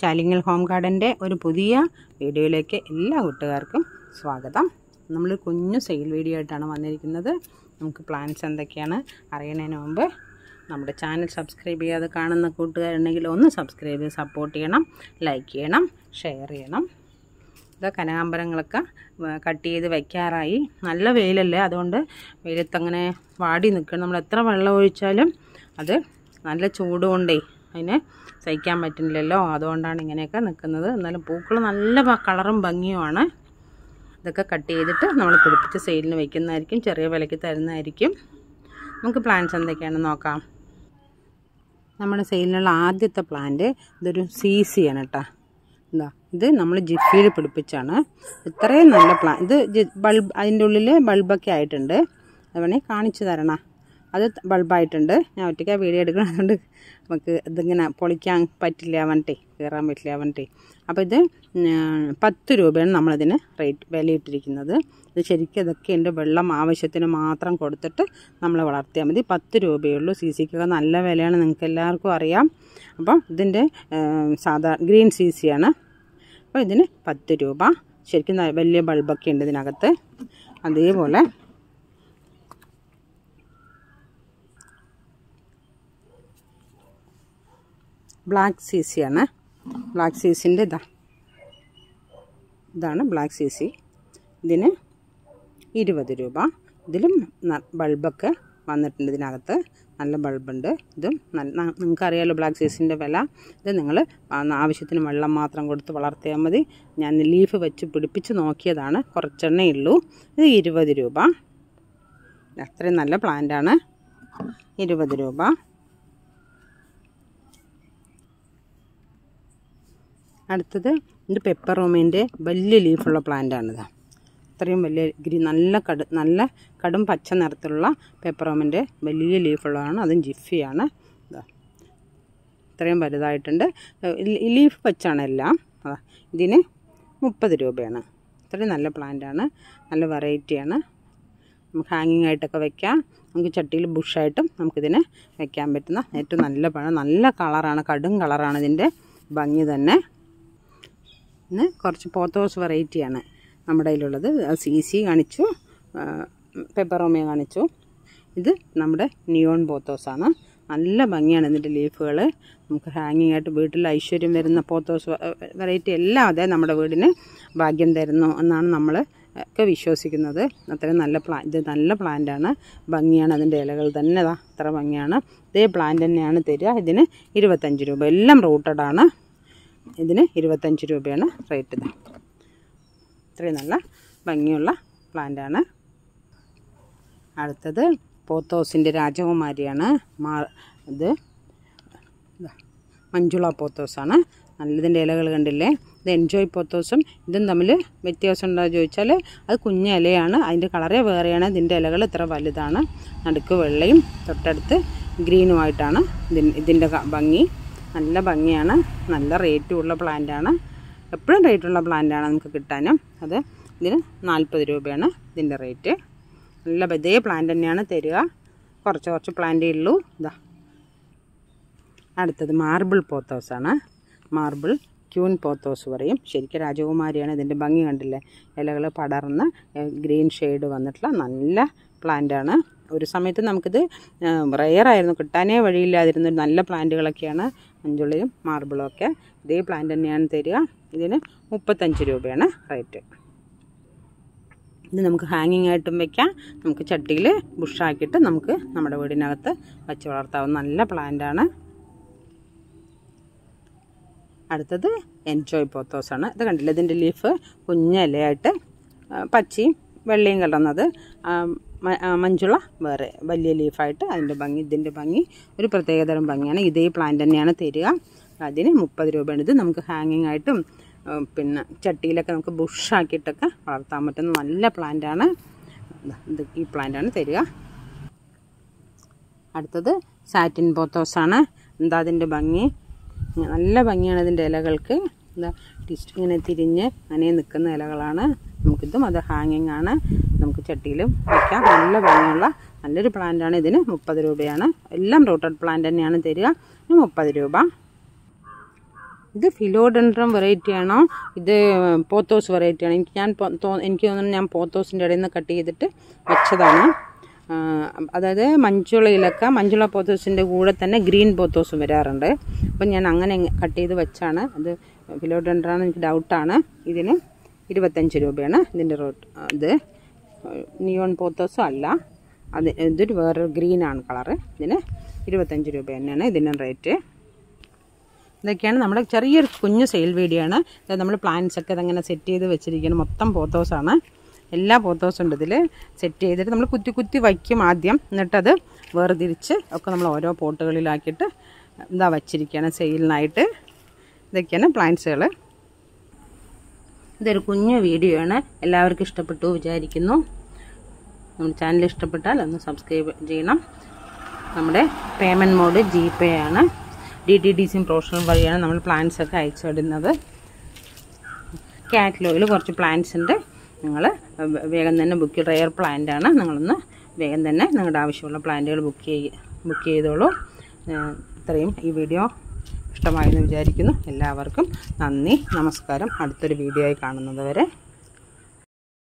ചാലിങ്ങൽ home ഗാർഡൻ്റെ ഒരു പുതിയ വീഡിയോയിലേക്ക് എല്ലാ കൂട്ടുകാർക്കും സ്വാഗതം നമ്മൾ കുഞ്ഞു സെയിൽ വീഡിയോ ആയിട്ടാണ് വന്നിരിക്കുന്നത് നമുക്ക് പ്ലാൻസ് എന്തൊക്കെയാണ് അറിയണതിന് മുമ്പ് നമ്മുടെ ചാനൽ സബ്സ്ക്രൈബ് ചെയ്യാതെ കാണുന്ന കൂട്ടുകാരുണ്ടെങ്കിൽ ഒന്ന് സബ്സ്ക്രൈബ് ചെയ്ത് സപ്പോർട്ട് ചെയ്യണം ലൈക്ക് ചെയ്യണം ഷെയർ ചെയ്യണം ഇത് കനകാമ്പരങ്ങളൊക്കെ വ- കട്ട് ചെയ്ത് വയ്ക്കാറായി നല്ല വെയിലല്ലേ അതുകൊണ്ട് വെയിലത്തങ്ങനെ വാടി നിൽക്കണം നമ്മൾ എത്ര വെള്ളം ഒഴിച്ചാലും അത് നല്ല ചൂട് കൊണ്ടേ അതിന് സഹിക്കാൻ പറ്റുന്നില്ലല്ലോ അതുകൊണ്ടാണ് ഇങ്ങനെയൊക്കെ നിൽക്കുന്നത് എന്നാലും പൂക്കൾ നല്ല ഭ- കളറും ഭംഗിയുമാണ് ഇതൊക്കെ കട്ട് ചെയ്തിട്ട് നമ്മൾ പിടിപ്പിച്ച് സെയിലിന് വയ്ക്കുന്നതായിരിക്കും ചെറിയ വിലയ്ക്ക് തരുന്നതായിരിക്കും നമുക്ക് പ്ലാന്റ്സ് എന്തൊക്കെയാണെന്ന് നോക്കാം നമ്മുടെ സെയിലിനുള്ള ആദ്യത്തെ പ്ലാന്റ് ഇതൊരു സി സി ആണ് കേട്ടോ എന്താ ഇത് നമ്മൾ ജിഫിയിൽ പിടിപ്പിച്ചാണ് ഇത്രയും നല്ല പ്ലാൻ ഇത് ജി- ബൾബ് അതിൻ്റെ ഉള്ളിൽ ബൾബൊക്കെ ആയിട്ടുണ്ട് അത് വേണമെങ്കിൽ കാണിച്ചു തരണ അത് ബൾബായിട്ടുണ്ട് ഞാൻ ഒറ്റയ്ക്ക് വീഡിയോ എടുക്കണതുകൊണ്ട് നമുക്ക് ഇതിങ്ങനെ പൊളിക്കാൻ പറ്റില്ല അവൻട്ടെ കയറാൻ പറ്റില്ല അവൻട്ടെ അപ്പോൾ ഇത് ഉം, പത്ത് രൂപയാണ് നമ്മളിതിന് റേറ്റ് വിലയിട്ടിരിക്കുന്നത് ഇത് ശരിക്കും ഇതൊക്കെ എൻ്റെ വെള്ളം ആവശ്യത്തിന് മാത്രം കൊടുത്തിട്ട് നമ്മൾ വളർത്തിയാൽ മതി പത്ത് രൂപയുള്ളൂ സി സിക്കൊക്കെ നല്ല വിലയാണ് നിങ്ങൾക്ക് എല്ലാവർക്കും അറിയാം അപ്പം ഇതിൻ്റെ ഏം, സാധാ ഗ്രീൻ സി സിയാണ് അപ്പോൾ ഇതിന് പത്ത് രൂപ ശരിക്കും ന- വലിയ ബൾബൊക്കെ ഉണ്ട് ഇതിനകത്ത് അതേപോലെ ബ്ലാക്ക് സി സി ആണ് ബ്ലാക്ക് സി സിൻ്റെ ഇതാ ഇതാണ് ബ്ലാക്ക് സി സി ഇതിന് ഇരുപത് രൂപ ഇതിലും ന- ബൾബൊക്കെ വന്നിട്ടുണ്ട് ഇതിനകത്ത് നല്ല ബൾബുണ്ട് ഇതും നല്ല നിങ്ങൾക്കറിയാലോ ബ്ലാക്ക് സീസിൻ്റെ വില ഇത് നിങ്ങൾ ആവശ്യത്തിന് വെള്ളം മാത്രം കൊടുത്ത് വളർത്തിയാൽ മതി ഞാൻ ലീഫ് വെച്ച് പിടിപ്പിച്ച് നോക്കിയതാണ് കുറച്ചെണ്ണേ ഉള്ളൂ ഇത് ഇരുപത് രൂപ അത്രയും നല്ല പ്ലാന്റാണ് ഇരുപത് രൂപ അടുത്തത് ഇത് പെപ്പർ റൂമിൻ്റെ വലിയ ലീഫുള്ള പ്ലാന്റാണിത് ഇത്രയും വലിയ ഗ്രീൻ നല്ല കടു നല്ല കടും പച്ച നിറത്തിലുള്ള പെപ്പർ റൂമിൻ്റെ വലിയ ലീഫുള്ളതാണ് അതും ജിഫിയാണ് ഇതാ ഇത്രയും വലുതായിട്ടുണ്ട് ലീ- ലീഫ് വെച്ചാണ് എല്ലാം അതാ ഇതിന് മുപ്പത് രൂപയാണ് ഇത്രയും നല്ല പ്ലാന്റാണ് നല്ല വെറൈറ്റിയാണ് നമുക്ക് ഹാങ്ങിങ് ആയിട്ടൊക്കെ വെക്കാം നമുക്ക് ചട്ടിയിൽ ബുഷായിട്ടും നമുക്കിതിനെ വെക്കാൻ പറ്റുന്ന ഏറ്റവും നല്ല പഴം നല്ല കളറാണ് കടും കളറാണ് ഇതിൻ്റെ ഭംഗി തന്നെ പിന്നെ കുറച്ച് പോത്തോസ് വെറൈറ്റിയാണ് നമ്മുടെ കയ്യിലുള്ളത് സി സി കാണിച്ചു പെപ്പറോമിയ കാണിച്ചു ഇത് നമ്മുടെ നിയോൺ പോത്തോസാണ് നല്ല ഭംഗിയാണ് ഇതിൻ്റെ ലീഫുകൾ നമുക്ക് ഹാങ്ങിങ് ആയിട്ട് വീട്ടിൽ ഐശ്വര്യം വരുന്ന പോത്തോസ് വെറൈറ്റി എല്ലാം അതെ നമ്മുടെ വീടിന് ഭാഗ്യം തരുന്നു എന്നാണ് നമ്മൾ ഒക്കെ വിശ്വസിക്കുന്നത് അത്രയും നല്ല പ്ലാ ഇത് നല്ല പ്ലാന്റാണ് ഭംഗിയാണ് അതിൻ്റെ ഇലകൾ തന്നെ ദാ അത്ര ഭംഗിയാണ് ഇതേ പ്ലാന്റ് തന്നെയാണ് തരിക ഇതിന് ഇരുപത്തഞ്ച് രൂപ എല്ലാം റൂട്ടഡ് ആണ് ഇതിന് ഇരുപത്തഞ്ച് രൂപയാണ് റേറ്റ് ഇത് ഇത്രയും നല്ല ഭംഗിയുള്ള പ്ലാന്റാണ് അടുത്തത് പോത്തോസിൻ്റെ രാജകുമാരിയാണ് മാ ഇത് ഇതാ, മഞ്ജുള പോത്തോസാണ് നല്ലതിൻ്റെ ഇലകൾ കണ്ടില്ലേ ഇത് എൻജോയ് പോത്തോസും ഇതും തമ്മിൽ വ്യത്യാസം ഉണ്ടോ ചോദിച്ചാൽ അത് കുഞ്ഞ ഇലയാണ് അതിൻ്റെ കളറേ വേറെയാണ് ഇതിൻ്റെ ഇലകൾ ഇത്ര വലുതാണ് നടുക്ക് വെള്ളയും തൊട്ടടുത്ത് ഗ്രീനുമായിട്ടാണ് ഇതിൻ ഇതിൻ്റെ ക- ഭംഗി നല്ല ഭംഗിയാണ് നല്ല റേറ്റും ഉള്ള പ്ലാന്റാണ് എപ്പോഴും റേറ്റുള്ള പ്ലാന്റാണ് നമുക്ക് കിട്ടാനും അത് ഇതിന് നാൽപ്പത് രൂപയാണ് ഇതിൻ്റെ റേറ്റ് നല്ല ഇതേ പ്ലാന്റ് തന്നെയാണ് തരിക കുറച്ച് കുറച്ച് പ്ലാന്റേ ഉള്ളൂ ഇതാ അടുത്തത് മാർബിൾ പോത്തോസാണ് മാർബിൾ ക്യൂൻ പോത്തോസ് പറയും ശരിക്കും രാജകുമാരിയാണ് ഇതിൻ്റെ ഭംഗി കണ്ടില്ലേ ഇലകൾ പടർന്ന് ഗ്രീൻ ഷെയ്ഡ് വന്നിട്ടുള്ള നല്ല പ്ലാന്റാണ് ഒരു സമയത്ത് നമുക്കിത് റെയറായിരുന്നു കിട്ടാനേ വഴിയില്ലാതിരുന്ന ഒരു നല്ല പ്ലാന്റുകളൊക്കെയാണ് മഞ്ചുള്ളിയും മാർബിളും ഒക്കെ ഇതേ പ്ലാന്റ് തന്നെയാണ് തരിക ഇതിന് മുപ്പത്തഞ്ച് രൂപയാണ് റേറ്റ് ഇത് നമുക്ക് ഹാങ്ങിങ് ആയിട്ടും വെക്കാം നമുക്ക് ചട്ടിയിൽ ബുഷാക്കിയിട്ട് നമുക്ക് നമ്മുടെ വീടിനകത്ത് വച്ച് വളർത്താവുന്ന നല്ല പ്ലാന്റാണ് അടുത്തത് എൻജോയ് പോത്തോസാണ് ഇത് കണ്ടില്ല ഇതിൻ്റെ ലീഫ് കുഞ്ഞ ഇലയായിട്ട് ആ, പച്ചയും വെള്ളയും കലർന്നത് ആ, മ- ആ, മഞ്ജുള വേറെ വലിയ ലീഫായിട്ട് അതിൻ്റെ ഭംഗി ഇതിൻ്റെ ഭംഗി ഒരു പ്രത്യേകതരം ഭംഗിയാണ് ഇതേ പ്ലാന്റ് തന്നെയാണ് തരിക അതിന് മുപ്പത് രൂപയാണ് ഇത് നമുക്ക് ഹാങ്ങിങ് ആയിട്ടും ആ, പിന്നെ ചട്ടിയിലൊക്കെ നമുക്ക് ബുഷാക്കിയിട്ടൊക്കെ വളർത്താൻ പറ്റുന്ന നല്ല പ്ലാന്റാണ് ഇത് ഈ പ്ലാന്റാണ് തരിക അടുത്തത് സാറ്റിൻ പോത്തോസാണ് എന്താ അതിൻ്റെ ഭംഗി നല്ല ഭംഗിയാണ് ഇതിൻ്റെ ഇലകൾക്ക് എന്താ ടിസ്റ്റ് ഇങ്ങനെ തിരിഞ്ഞ് അങ്ങനെ നിൽക്കുന്ന ഇലകളാണ് നമുക്കിതും അത് ഹാങ്ങിങ് ആണ് നമുക്ക് ചട്ടിയിലും വയ്ക്കാം നല്ല ഭംഗിയുള്ള നല്ലൊരു പ്ലാന്റാണ് ഇതിന് മുപ്പത് രൂപയാണ് എല്ലാം റൂട്ടഡ് പ്ലാന്റ് തന്നെയാണ് തരിക ഇതിന് മുപ്പത് രൂപ ഇത് ഫിലോഡൻഡ്രം വെറൈറ്റി ആണോ ഇത് പോത്തോസ് വെറൈറ്റി ആണോ എനിക്ക് ഞാൻ പോ- തോ- എനിക്ക് തോന്നുന്നു ഞാൻ പോത്തോസിൻ്റെ ഇടയിൽ നിന്ന് കട്ട് ചെയ്തിട്ട് വെച്ചതാണ് ആ, അതായത് മഞ്ചുള ഇലക്ക മഞ്ചുള പോത്തോസിൻ്റെ കൂടെ തന്നെ ഗ്രീൻ പോത്തോസും വരാറുണ്ട് അപ്പം ഞാൻ അങ്ങനെ കട്ട് ചെയ്ത് വെച്ചാണ് അത് ഫിലോഡൻഡ്രാന്ന് എനിക്ക് ഡൗട്ടാണ് ഇതിന് ഇരുപത്തഞ്ച് രൂപയാണ് ഇതിൻ്റെ റോട്ട് ഇത് നിയോൺ പോത്തോസും അല്ല അത് ഇതൊരു വേറൊരു ഗ്രീനാണ് കളറ് ഇതിന് ഇരുപത്തഞ്ച് രൂപ തന്നെയാണ് ഇതിൻ്റെ റേറ്റ് ഇതൊക്കെയാണ് നമ്മുടെ ചെറിയൊരു കുഞ്ഞു സെയിൽ വീഡിയോ ആണ് ഇത് നമ്മൾ പ്ലാന്റ്സ് ഒക്കെ അതങ്ങനെ സെറ്റ് ചെയ്ത് വെച്ചിരിക്കുന്നത് മൊത്തം പോത്തോസാണ് എല്ലാ പോത്തോസും ഉണ്ട് ഇതിൽ സെറ്റ് ചെയ്തിട്ട് നമ്മൾ കുത്തി കുത്തി വയ്ക്കും ആദ്യം എന്നിട്ടത് വേർതിരിച്ച് ഒക്കെ നമ്മൾ ഓരോ പോട്ടുകളിലാക്കിയിട്ട് ഇതാ വച്ചിരിക്കുകയാണ് സെയിലിനായിട്ട് ഇതൊക്കെയാണ് പ്ലാന്റ്സുകൾ ഇതൊരു കുഞ്ഞു വീഡിയോ ആണ് എല്ലാവർക്കും ഇഷ്ടപ്പെട്ടു വിചാരിക്കുന്നു നമ്മുടെ ചാനൽ ഇഷ്ടപ്പെട്ടാൽ ഒന്ന് സബ്സ്ക്രൈബ് ചെയ്യണം നമ്മുടെ പേയ്മെൻറ്റ് മോഡ് ജി പേ ആണ് D T D sim professional വഴിയാണ് നമ്മൾ പ്ലാൻസ് ഒക്കെ അയച്ചു വിടുന്നത് കാറ്റലോഗിൽ കുറച്ച് പ്ലാൻസ് ഉണ്ട് നിങ്ങൾ വേഗം തന്നെ ബുക്ക് റെയർ പ്ലാന്റ് ആണ് നിങ്ങളൊന്ന് വേഗം തന്നെ നിങ്ങളുടെ ആവശ്യമുള്ള പ്ലാന്റുകൾ ബുക്ക് ചെയ്യ ബുക്ക് ചെയ്തോളൂ ഏഹ് ഇത്രയും ഈ വീഡിയോ ഇഷ്ടമായെന്ന് വിചാരിക്കുന്നു എല്ലാവർക്കും നന്ദി നമസ്കാരം അടുത്തൊരു വീഡിയോ ആയി കാണുന്നത് വരെ